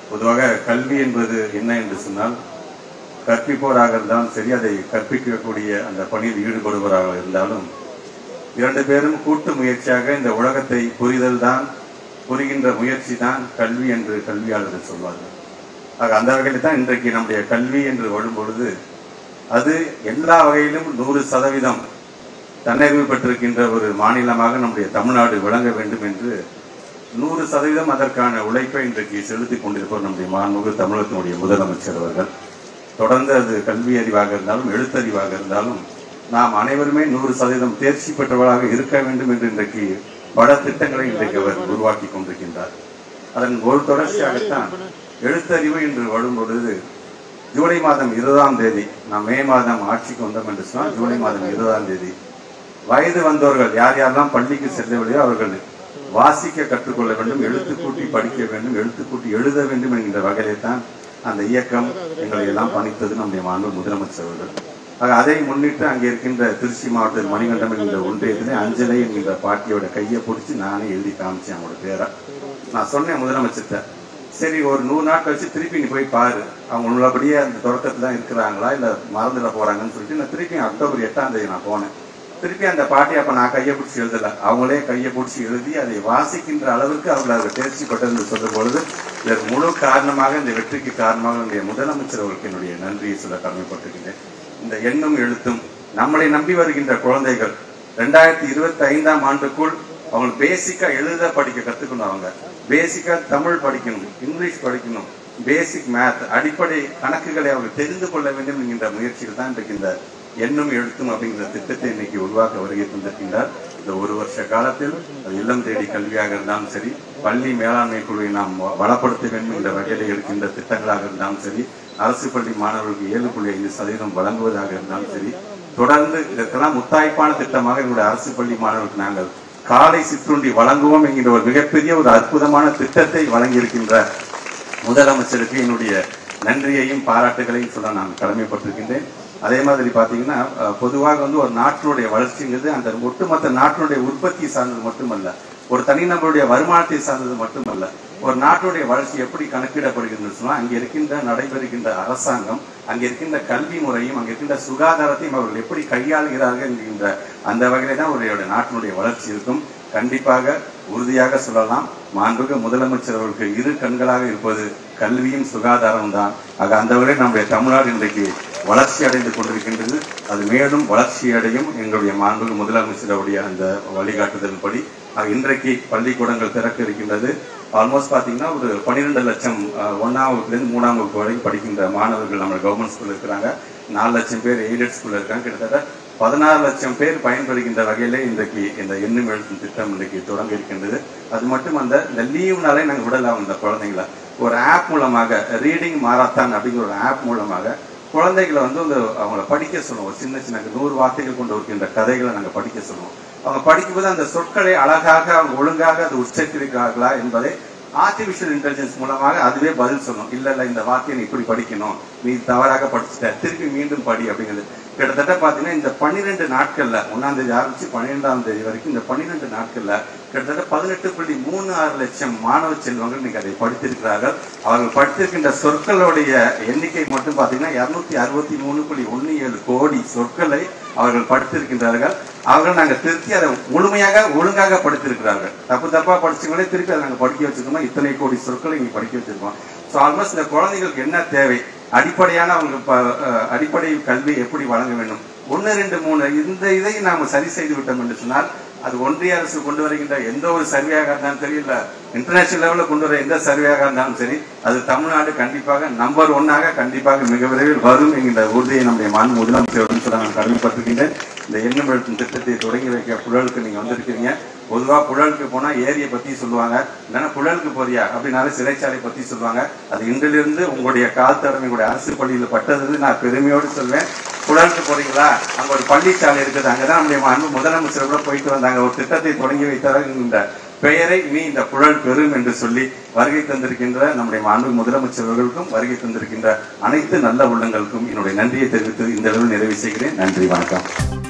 பொதுவாக கல்வி என்பது என்ன என்று சொன்னால் கற்பிப்போராக இருந்தாலும் சரி அதை கற்பிக்கக்கூடிய அந்த பணியில் ஈடுபடுபவராக இருந்தாலும் இரண்டு பேரும் கூட்டு முயற்சியாக இந்த உலகத்தை புரிதல் தான் புரிகின்ற முயற்சி தான் கல்வி என்று கல்வியாளர்கள் சொல்வார்கள் ஆக அந்த வகையில் தான் இன்றைக்கு நம்முடைய கல்வி என்று வரும் பொழுது அது எல்லா வகையிலும் நூறு சதவீதம் தன்னறிவு பெற்றிருக்கின்ற ஒரு மாநிலமாக நம்முடைய தமிழ்நாடு விளங்க வேண்டும் என்று நூறு சதவீதம் அதற்கான உழைப்பை இன்றைக்கு செலுத்திக் கொண்டிருப்பவர் நம்முடைய மாண்புமிகு தமிழகத்தினுடைய முதலமைச்சர் அவர்கள் தொடர்ந்து அது கல்வி அறிவாக இருந்தாலும் எழுத்தறிவாக இருந்தாலும் நாம் அனைவருமே நூறு சதவீதம் தேர்ச்சி பெற்றவர்களாக இருக்க வேண்டும் என்று இன்றைக்கு பல திட்டங்களை இன்றைக்கு அவர் உருவாக்கி கொண்டிருக்கின்றார் அதன் ஒரு தொடர்ச்சியாகத்தான் எழுத்தறிவு என்று வரும் பொழுது ஜூலை மாதம் இருபதாம் தேதி நாம் மே மாதம் ஆட்சிக்கு வந்தோம் என்று சொன்னால் ஜூலை மாதம் இருபதாம் தேதி வயது வந்தவர்கள் யார் யாரெல்லாம் பள்ளிக்கு செல்லவில்லையோ அவர்கள் வாசிக்க கற்றுக்கொள்ள வேண்டும் எழுத்து கூட்டி படிக்க வேண்டும் எழுத்து கூட்டி எழுத வேண்டும் என்கின்ற வகையிலே தான் அந்த இயக்கம் எங்களை எல்லாம் பணித்தது நம்முடைய மாண்பு முதலமைச்சர் அவர்கள் ஆக அதை முன்னிட்டு அங்கே இருக்கின்ற திருச்சி மாவட்டத்தில் மணிகண்டம் என்கின்ற ஒன்றியத்திலே அஞ்சலை என்கின்ற பாட்டியோட கையை பிடிச்சி நானே எழுதி காமிச்சேன் அவங்களோட பேரை நான் சொன்னேன் முதலமைச்சர்கிட்ட சரி ஒரு நூறு நாள் கழிச்சு திருப்பி நீ போய் பாரு அவங்க உள்ளபடியே அந்த தொடக்கத்துல தான் இருக்கிறாங்களா இல்ல மறந்துட போறாங்கன்னு சொல்லிட்டு நான் திருப்பி அக்டோபர் எட்டாம் தேதி நான் போனேன் திருப்பி அந்த பாட்டி அப்ப நான் கையை பிடிச்சி எழுதல அவங்களே கையை பிடிச்சி எழுதி அதை வாசிக்கின்ற அளவுக்கு அவர்கள் அதை தேர்ச்சி பெற்றது என்று சொல்லும் பொழுது இதற்கு முழு காரணமாக இந்த வெற்றிக்கு காரணமாக என்னுடைய முதலமைச்சர் அவர்களுக்கு என்னுடைய நன்றியை சொல்ல கடமைப்பட்டிருக்கிறேன் இந்த எண்ணும் எழுத்தும் நம்மளை நம்பி வருகின்ற குழந்தைகள் ரெண்டாயிரத்தி இருபத்தி ஐந்தாம் ஆண்டுக்குள் அவங்க பேசிக்கா எழுத படிக்க கத்துக்கணும் அவங்க பேசிக்கா தமிழ் படிக்கணும் இங்கிலீஷ் படிக்கணும் பேசிக் மேத் அடிப்படை கணக்குகளை அவங்க தெரிந்து கொள்ள வேண்டும் என்கின்ற முயற்சியில் தான் இன்றைக்கு இந்த எண்ணும் எழுத்தும் அப்படிங்கிற திட்டத்தை இன்னைக்கு உருவாக்க வருகை தந்திருக்கின்றார் இந்த ஒரு வருஷ காலத்தில் அது இல்லம் தேடி கல்வியாக இருந்தாலும் சரி பள்ளி மேலாண்மை குழுவை நாம் வளப்படுத்த வேண்டும் என்ற வகையில் இருக்கின்ற திட்டங்களாக இருந்தாலும் சரி அரசு பள்ளி மாணவர்களுக்கு ஏழு புள்ளி ஐந்து சதவீதம் வழங்குவதாக இருந்தாலும் சரி தொடர்ந்து இதற்கெல்லாம் முத்தாய்ப்பான திட்டமாக எங்களுடைய அரசு பள்ளி மாணவர்களுக்கு நாங்கள் காலை சிற்றுண்டி வழங்குவோம் என்கின்ற ஒரு மிகப்பெரிய ஒரு அற்புதமான திட்டத்தை வழங்கியிருக்கின்ற முதலமைச்சருக்கு என்னுடைய நன்றியையும் பாராட்டுகளையும் சொல்ல நான் கடமைப்பட்டிருக்கின்றேன் அதே மாதிரி பாத்தீங்கன்னா அஹ், பொதுவாக வந்து ஒரு நாட்டினுடைய வளர்ச்சிங்கிறது அந்த ஒட்டுமொத்த நாட்டினுடைய உற்பத்தி சார்ந்தது மட்டுமல்ல ஒரு தனிநபருடைய வருமானத்தை சார்ந்தது மட்டுமல்ல ஒரு நாட்டுடைய வளர்ச்சி எப்படி கணக்கிடப்படுகிறது சொன்னா அங்க இருக்கின்ற நடைபெறுகின்ற அரசாங்கம் அங்க இருக்கின்ற கல்வி முறையும் அங்க இருக்கின்ற சுகாதாரத்தையும் அவர்கள் எப்படி கையாளுகிறார்கள் என்கின்ற அந்த வகையில தான் ஒரு நாட்டினுடைய வளர்ச்சி இருக்கும் கண்டிப்பாக உறுதியாக சொல்லலாம் மாண்புக முதலமைச்சர் அவர்களுக்கு இரு கண்களாக இருப்பது கல்வியும் சுகாதாரம் தான் ஆக அந்த வகையில் நம்முடைய தமிழ்நாடு இன்றைக்கு வளர்ச்சி அடைந்து கொண்டிருக்கின்றது அது மேலும் வளர்ச்சி அடையும் எங்களுடைய மாண்புக முதலமைச்சருடைய அந்த வழிகாட்டுதல்படி ஆக இன்றைக்கு பள்ளிக்கூடங்கள் திறக்க இருக்கின்றது ஆல்மோஸ்ட் பாத்தீங்கன்னா ஒரு பன்னிரெண்டு லட்சம் அஹ், ஒண்ணாம் வகுப்புலேருந்து மூணாம் வகுப்பு வரை படிக்கின்ற மாணவர்கள் நம்ம கவர்மெண்ட் ஸ்கூல்ல இருக்கிறாங்க நாலு லட்சம் பேர் எய்டட் ஸ்கூல்ல இருக்காங்க கிட்டத்தட்ட பதினாறு லட்சம் பேர் பயன்படுகின்ற வகையில இன்றைக்கு இந்த எண்ணும் எழுத்தும் திட்டம் இன்றைக்கு தொடங்க இருக்கின்றது அது மட்டும் அந்த இந்த லீவுனாலே நாங்கள் விடலாம் இந்த குழந்தைங்கள ஒரு ஆப் மூலமாக ரீடிங் மாராத்தான் அப்படிங்கிற ஒரு ஆப் மூலமாக குழந்தைகளை வந்து இந்த அவங்கள படிக்க சொல்லுவோம் ஒரு சின்ன சின்ன நூறு வார்த்தைகள் கொண்டு வருகின்ற கதைகளை நாங்கள் படிக்க சொல்லுவோம் அவங்க படிக்கும்போது அந்த சொற்களை அழகாக அவங்க ஒழுங்காக அது உச்சரிக்கிறார்களா என்பதை ஆர்டிபிஷியல் இன்டெலிஜென்ஸ் மூலமாக அதுவே பதில் சொல்லும் இல்ல இல்ல இந்த வார்த்தையை நீ இப்படி படிக்கணும் நீ தவறாக படிச்சுட்ட திருப்பி மீண்டும் படி அப்படிங்கிறது கிட்டத்தட்ட பாத்தீங்கன்னா இந்த பன்னிரெண்டு நாட்கள்ல ஒன்னாம் தேதி ஆரம்பிச்சு பன்னிரெண்டாம் தேதி வரைக்கும் இந்த பன்னிரெண்டு நாட்கள்ல கிட்டத்தட்ட பதினெட்டு புள்ளி மூணு ஆறு லட்சம் மாணவ செல்வங்கள் இன்னைக்கு அதை படித்திருக்கிறார்கள் அவர்கள் படித்திருக்கின்ற சொற்களுடைய எண்ணிக்கை மட்டும் பாத்தீங்கன்னா இருநூத்தி அறுபத்தி மூணு புள்ளி ஒன்னு ஏழு கோடி சொற்களை அவர்கள் படித்திருக்கின்றார்கள் அவர்கள் நாங்க திருத்தி அதை முழுமையாக ஒழுங்காக படித்திருக்கிறார்கள் தப்பு தப்பா படிச்சவங்களே திருப்பி அதை நாங்க படிக்க வச்சிருக்கோம் இத்தனை கோடி சொற்களை இங்க படிக்க வச்சிருக்கோம் ஸோ ஆல்மோஸ்ட் இந்த குழந்தைகளுக்கு என்ன தேவை அடிப்படையான அவங்க ப- அஹ் அடிப்படை கல்வி எப்படி வழங்க வேண்டும் ஒன்னு ரெண்டு மூணு இந்த இதை நாம சரி செய்து விட்டோம் என்று சொன்னால் அது ஒன்றிய அரசு கொண்டு வருகின்ற எந்த ஒரு சர்வேயாக இருந்தாலும் சரி இல்ல இன்டர்நேஷனல் லெவல்ல கொண்டு வர எந்த சர்வேயாக இருந்தாலும் சரி அது தமிழ்நாடு கண்டிப்பாக நம்பர் ஒன்னாக கண்டிப்பாக மிக விரைவில் வரும் என்கின்ற உறுதியை நம்முடைய மாண்பு முதலமைச்சருடன் சொல்ல நான் கடமைப்பட்டிருக்கின்றேன் இந்த எண்ணம் எழுத்தும் திட்டத்தை தொடங்கி வைக்க புழலுக்கு நீங்க வந்திருக்கீங்க பொதுவா புழலுக்கு போனா ஏரியை பத்தி சொல்லுவாங்க இல்லைன்னா புழலுக்கு போறியா அப்படின்னாலே சிறைச்சாலை பத்தி சொல்லுவாங்க அது இன்றிலிருந்து உங்களுடைய கால் தடம் எங்களுடைய அரசு பள்ளியில் பட்டது நான் பெருமையோடு சொல்வேன் புழலுக்கு போறீங்களா அங்க ஒரு பள்ளிச்சாலை இருக்குது அங்கதான் நம்முடைய அன்பு முதலமைச்சர் கூட போயிட்டு வந்தாங்க ஒரு திட்டத்தை தொடங்கி வைத்தார் இந்த பெயரை நீ இந்த புழல் பெறும் என்று சொல்லி வருகை தந்திருக்கின்ற நம்முடைய மாண்பு முதலமைச்சர் அவர்களுக்கும் வருகை தந்திருக்கின்ற அனைத்து நல்ல உள்ளங்களுக்கும் என்னுடைய நன்றியை தெரிவித்து இந்த அளவில் நிறைவு செய்கிறேன் நன்றி வணக்கம்